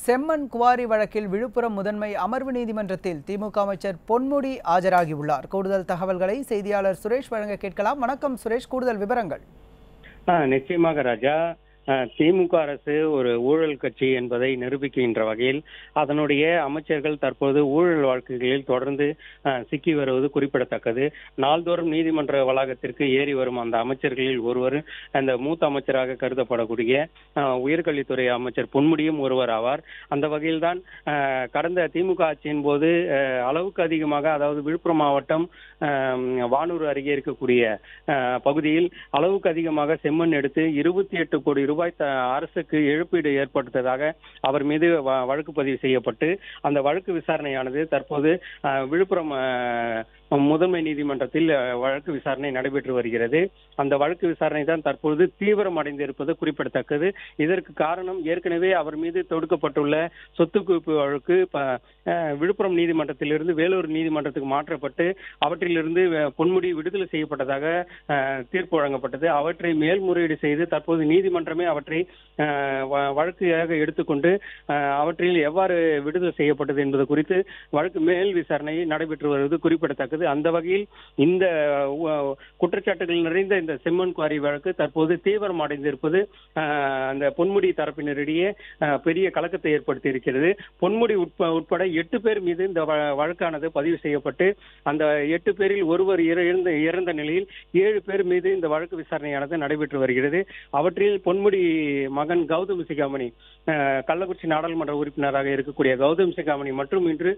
செம்மண் குவாரி வழக்கில் விழுப்புரம் முதன்மை அமர்வு நீதிமன்றத்தில் திமுக அமைச்சர் பொன்முடி ஆஜராகியுள்ளார் கூடுதல் தகவல்களை செய்தியாளர் சுரேஷ் வழங்க கேட்கலாம் வணக்கம் சுரேஷ் கூடுதல் விவரங்கள் ஆ, நிச்சயமாக ராஜா ஆ, திமுக அரசு ஒரு ஊழல் கட்சி என்பதை நிரூபிக்கின்ற வகையில் அதனுடைய அமைச்சர்கள் தற்போது ஊழல் வழக்குகளில் தொடர்ந்து ஆ, சிக்கி வருவது குறிப்பிடத்தக்கது நாள்தோறும் நீதிமன்ற வளாகத்திற்கு ஏறி வரும் அந்த அமைச்சர்களில் ஒருவர் அந்த மூத்த அமைச்சராக கருதப்படக்கூடிய ஆ, உயர்கல்வித்துறை அமைச்சர் பொன்முடியும் ஒருவர் ஆவார் அந்த வகையில்தான் ஆ, கடந்த திமுக ஆட்சியின் போது ஆ, அளவுக்கு அதிகமாக அதாவது விழுப்புரம் மாவட்டம் ஆ, வானூர் அருகே இருக்கக்கூடிய ஆ, பகுதியில் அளவுக்கு அதிகமாக செம்மண் எடுத்து இருபத்தி எட்டு கோடி ரூபாய் த- அரசுக்கு இழப்பீடு ஏற்படுத்ததாக அவர் மீது வ- வழக்கு பதிவு செய்யப்பட்டு அந்த வழக்கு விசாரணையானது தற்போது ஆ, விழுப்புரம் ஆ, முதன்மை நீதிமன்றத்தில் ஆ, வழக்கு விசாரணை நடைபெற்று வருகிறது அந்த வழக்கு விசாரணை தான் தற்போது தீவிரம் அடைந்திருப்பது குறிப்பிடத்தக்கது இதற்கு காரணம் ஏற்கனவே அவர் மீது தொடுக்கப்பட்டுள்ள சொத்து குவிப்பு வழக்கு ப- ஆ, விழுப்புரம் நீதிமன்றத்திலிருந்து வேலூர் நீதிமன்றத்துக்கு மாற்றப்பட்டு அவற்றிலிருந்து அஹ், பொன்முடி விடுதலை செய்யப்பட்டதாக அஹ், தீர்ப்பு வழங்கப்பட்டது அவற்றை மேல்முறையீடு செய்து தற்போது நீதிமன்றமே அவற்றை அஹ், வ- வழக்காக எடுத்துக்கொண்டு அஹ், அவற்றில் எவ்வாறு விடுதலை செய்யப்பட்டது என்பது குறித்து வழக்கு மேல் விசாரணை நடைபெற்று வருவது குறிப்பிடத்தக்கது அந்த வகையில் இந்த அஹ், குற்றச்சாட்டுகள் நிறைந்த இந்த செம்மண் குவாரி வழக்கு தற்போது தீவிரம் அடைந்திருப்பது அஹ், அந்த பொன்முடி தரப்பினரிடையே அஹ், பெரிய கலக்கத்தை ஏற்படுத்தி இருக்கிறது பொன்முடி உட்ப- உட்பட எட்டு பேர் மீது இந்த வ- வழக்கானது பதிவு செய்யப்பட்டு அந்த எட்டு பேரில் ஒருவர் இறந்த இறந்த நிலையில் ஏழு பேர் மீது இந்த வழக்கு விசாரணையானது நடைபெற்று வருகிறது அவற்றில் பொன்முடி மகன் கௌதம் சிகாமணி அஹ், கள்ளக்குறிச்சி நாடாளுமன்ற உறுப்பினராக இருக்கக்கூடிய கௌதம் சிகாமணி மற்றும் இன்று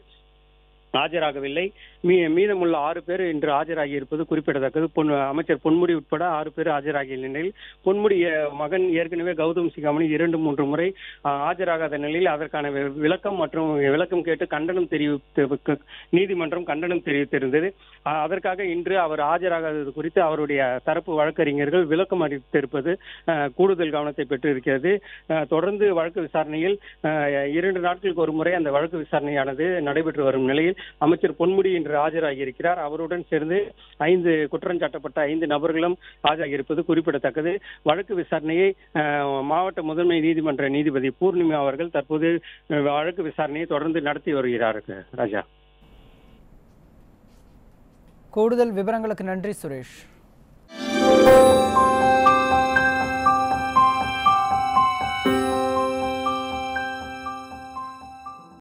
ஆஜராகவில்லை மீ மீதமுள்ள ஆறு பேர் இன்று ஆஜராகி இருப்பது குறிப்பிடத்தக்கது பொன் அமைச்சர் பொன்முடி உட்பட ஆறு பேர் ஆஜராகிய நிலையில் பொன்முடி அஹ், மகன் ஏற்கனவே கௌதம் சிகாமணி இரண்டு மூன்று முறை அஹ், ஆஜராகாத நிலையில் அதற்கான வி- விளக்கம் மற்றும் விளக்கம் கேட்டு கண்டனம் தெரிவித்து நீதிமன்றம் கண்டனம் தெரிவித்திருந்தது அஹ், அதற்காக இன்று அவர் ஆஜராகாதது குறித்து அவருடைய தரப்பு வழக்கறிஞர்கள் விளக்கம் அளித்திருப்பது அஹ், கூடுதல் கவனத்தை பெற்றிருக்கிறது அஹ், தொடர்ந்து வழக்கு விசாரணையில் அஹ், இரண்டு நாட்களுக்கு ஒரு முறை அந்த வழக்கு விசாரணையானது நடைபெற்று வரும் நிலையில் அமைச்சர் பொன்முடி இன்று ஆஜராகி இருக்கிறார் அவருடன் சேர்ந்து ஐந்து குற்றம் சாட்டப்பட்ட ஐந்து நபர்களும் ஆஜராகியிருப்பது குறிப்பிடத்தக்கது வழக்கு விசாரணையை அஹ், மாவட்ட முதன்மை நீதிமன்ற நீதிபதி பூர்ணிமா அவர்கள் தற்போது அஹ், வழக்கு விசாரணையை தொடர்ந்து நடத்தி வருகிறார்கள் ராஜா கூடுதல் விவரங்களுக்கு நன்றி சுரேஷ்